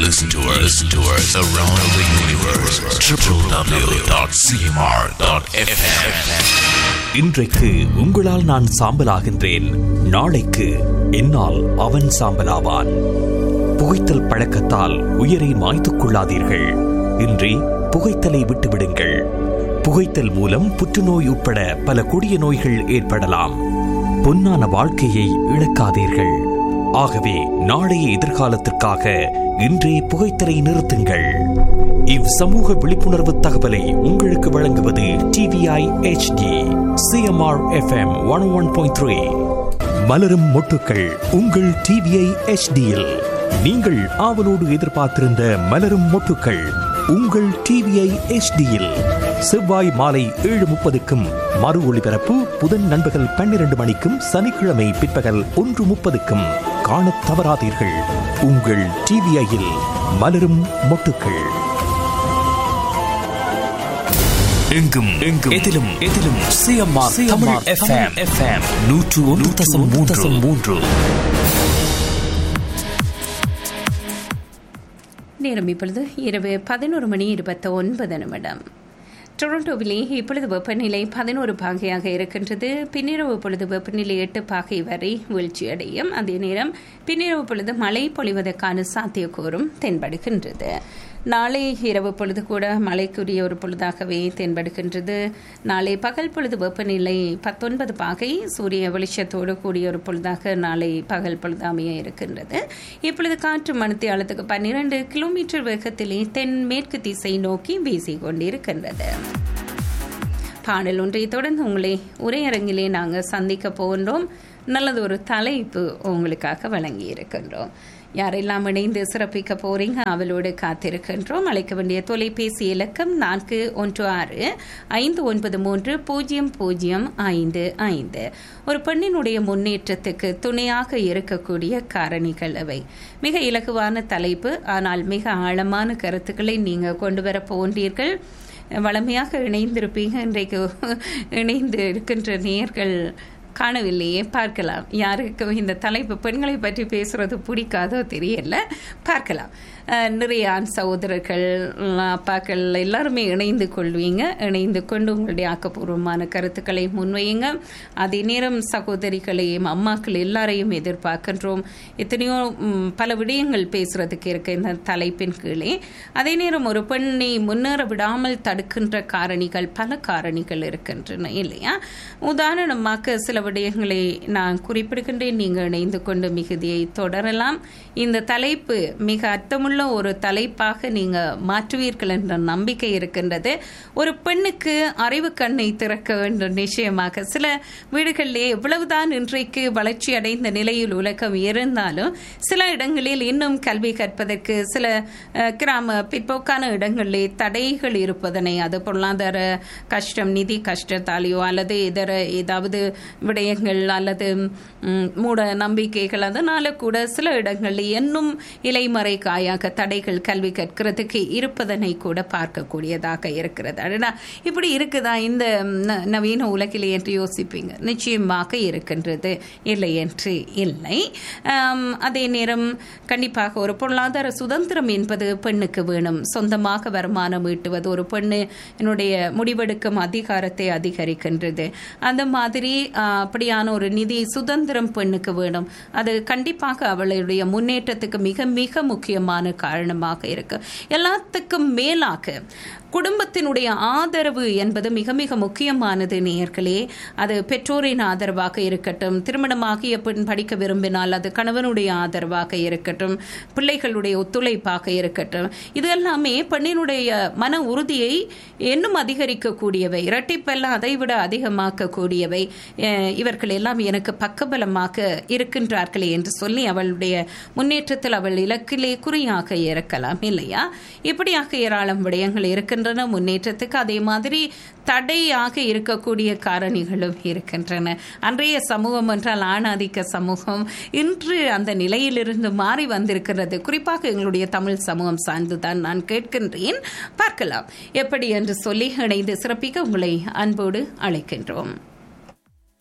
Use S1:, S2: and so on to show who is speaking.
S1: listen to us, listen to us around the universe. www.cmr.fm.
S2: இன்றைக்கு உங்களால் நான் சாம்பலாகின்றேன் நாளைக்கு என்னால் அவன் சாம்பலாவான் புகைத்தல் பழக்கத்தால் உயிரை மாய்த்துக் கொள்ளாதீர்கள் இன்றி புகைத்தலை விட்டுவிடுங்கள் புகைத்தல் மூலம் புற்றுநோய் உட்பட பல கொடிய நோய்கள் ஏற்படலாம் பொன்னான வாழ்க்கையை இழக்காதீர்கள் ஆகவே நாளைய எதிர்காலத்திற்காக இன்றே புகைத்தலை நிறுத்துங்கள் இவ் சமூக விழிப்புணர்வு தகவலை உங்களுக்கு வழங்குவது TVI HD CMR FM one one point three மலரும் மொட்டுக்கள் உங்கள் டிவிஐ ஹெச்டியில் நீங்கள் ஆவலோடு எதிர்பார்த்திருந்த மலரும் மொட்டுக்கள் உங்கள் டிவிஐ ஹெச்டியில் செவ்வாய் மாலை ஏழு முப்பதுக்கும் மறு ஒளிபரப்பு புதன் நண்பகல் பன்னிரண்டு மணிக்கும் சனிக்கிழமை பிற்பகல் ஒன்று முப்பதுக்கும் காணத் தவறாதீர்கள் உங்கள் டிவிஐயில் மலரும் மொட்டுக்கள் எங்கும் எங்கும் எதிலும் எதிலும் சிஎம்ஆர் தமிழ் எஃப்எம் எஃப்எம் நூற்று ஒன்று தசம் மூன்று தசம் மூன்று
S3: நேரம் இப்பொழுது இரவு பதினோரு மணி இருபத்தி ஒன்பது நிமிடம் டொரண்டோவிலே இப்பொழுது வெப்பநிலை பதினோரு பாகையாக இருக்கின்றது பின்னிரவு பொழுது வெப்பநிலை எட்டு பாகை வரை வீழ்ச்சியடையும் அதே நேரம் பின்னிரவு பொழுது மழை பொழிவதற்கான சாத்தியக்கூறும் தென்படுகின்றது நாளை இரவு பொழுது கூட மழைக்குரிய ஒரு பொழுதாகவே தென்படுகின்றது நாளை பகல் பொழுது வெப்பநிலை பத்தொன்பது பாகை சூரிய வெளிச்சத்தோடு கூடிய ஒரு பொழுதாக நாளை பகல் பொழுது அமைய இருக்கின்றது இப்பொழுது காற்று மணித்தி ஆழத்துக்கு பன்னிரண்டு கிலோமீட்டர் வேகத்திலே தென் மேற்கு திசை நோக்கி வீசிக் கொண்டிருக்கின்றது பாடல் ஒன்றை தொடர்ந்து உங்களை உரையரங்கிலே நாங்கள் சந்திக்க போகின்றோம் நல்லது ஒரு தலைப்பு உங்களுக்காக வழங்கி இருக்கின்றோம் யாரெல்லாம் இணைந்து சிறப்பிக்க போறீங்க அவளோடு காத்திருக்கின்றோம் அழைக்க வேண்டிய தொலைபேசி இலக்கம் நான்கு ஒன்று ஆறு ஐந்து ஒன்பது மூன்று பூஜ்ஜியம் பூஜ்ஜியம் ஐந்து ஐந்து ஒரு பெண்ணினுடைய முன்னேற்றத்துக்கு துணையாக இருக்கக்கூடிய காரணிகள் அவை மிக இலகுவான தலைப்பு ஆனால் மிக ஆழமான கருத்துக்களை நீங்க கொண்டு வர போன்றீர்கள் வளமையாக இணைந்திருப்பீங்க இன்றைக்கு இணைந்து இருக்கின்ற நேர்கள் காணவில்லையே பார்க்கலாம் யாருக்கும் இந்த தலைப்பு பெண்களை பற்றி பேசுறது பிடிக்காதோ தெரியல பார்க்கலாம் நிறைய ஆண் சகோதரர்கள் அப்பாக்கள் எல்லாருமே இணைந்து கொள்வீங்க இணைந்து கொண்டு உங்களுடைய ஆக்கப்பூர்வமான கருத்துக்களை முன்வையுங்க அதே நேரம் சகோதரிகளையும் அம்மாக்கள் எல்லாரையும் எதிர்பார்க்கின்றோம் எத்தனையோ பல விடயங்கள் பேசுறதுக்கு இருக்க இந்த தலைப்பின் கீழே அதே நேரம் ஒரு பெண்ணை முன்னேற விடாமல் தடுக்கின்ற காரணிகள் பல காரணிகள் இருக்கின்றன இல்லையா உதாரணமாக சில விடயங்களை நான் குறிப்பிடுகின்றேன் நீங்கள் இணைந்து கொண்டு மிகுதியை தொடரலாம் இந்த தலைப்பு மிக அர்த்தமுள்ள ஒரு தலைப்பாக நீங்க மாற்றுவீர்கள் என்ற நம்பிக்கை இருக்கின்றது ஒரு பெண்ணுக்கு அறிவு கண்ணை திறக்க வேண்டும் நிச்சயமாக சில வீடுகளிலே எவ்வளவுதான் இன்றைக்கு வளர்ச்சி அடைந்த நிலையில் உலகம் இருந்தாலும் சில இடங்களில் இன்னும் கல்வி கற்பதற்கு சில கிராம பிற்போக்கான இடங்களிலே தடைகள் இருப்பதனை அது பொருளாதார கஷ்டம் நிதி கஷ்டத்தாலேயோ அல்லது இதர ஏதாவது விடயங்கள் அல்லது மூட நம்பிக்கைகள் அதனால கூட சில இடங்களில் இன்னும் இலைமறை காயாக தடைகள் கல்வி கற்கிறதுக்கு இருப்பதனை கூட பார்க்கக்கூடியதாக இருக்கிறது அடடா இப்படி இருக்குதா இந்த நவீன உலகிலே என்று யோசிப்பீங்க நிச்சயமாக இருக்கின்றது இல்லை என்று இல்லை அதே நேரம் கண்டிப்பாக ஒரு பொருளாதார சுதந்திரம் என்பது பெண்ணுக்கு வேணும் சொந்தமாக வருமானம் ஈட்டுவது ஒரு பெண்ணு என்னுடைய முடிவெடுக்கும் அதிகாரத்தை அதிகரிக்கின்றது அந்த மாதிரி அப்படியான ஒரு நிதி சுதந்திரம் பெண்ணுக்கு வேணும் அது கண்டிப்பாக அவளுடைய முன்னேற்றத்துக்கு மிக மிக முக்கியமான காரணமாக இருக்கு எல்லாத்துக்கும் மேலாக குடும்பத்தினுடைய ஆதரவு என்பது மிக மிக முக்கியமானது நேயர்களே அது பெற்றோரின் ஆதரவாக இருக்கட்டும் திருமணமாகிய பெண் படிக்க விரும்பினால் அது கணவனுடைய ஆதரவாக இருக்கட்டும் பிள்ளைகளுடைய ஒத்துழைப்பாக இருக்கட்டும் இது எல்லாமே பெண்ணினுடைய மன உறுதியை இன்னும் அதிகரிக்கக்கூடியவை இரட்டிப்பெல்லாம் அதை விட அதிகமாக்கக்கூடியவை இவர்கள் எல்லாம் எனக்கு பக்கபலமாக இருக்கின்றார்களே என்று சொல்லி அவளுடைய முன்னேற்றத்தில் அவள் இலக்கிலே குறியாக இருக்கலாம் இல்லையா இப்படியாக ஏராளம் விடயங்கள் இருக்கின்றன முன்னேற்றத்துக்கு அதே மாதிரி தடையாக இருக்கக்கூடிய காரணிகளும் இருக்கின்றன அன்றைய சமூகம் என்றால் ஆணாதிக்க சமூகம் இன்று அந்த நிலையிலிருந்து மாறி வந்திருக்கிறது குறிப்பாக எங்களுடைய தமிழ் சமூகம் சார்ந்துதான் நான் கேட்கின்றேன் பார்க்கலாம் எப்படி என்று சொல்லி இணைந்து சிறப்பிக்க உங்களை அன்போடு அழைக்கின்றோம்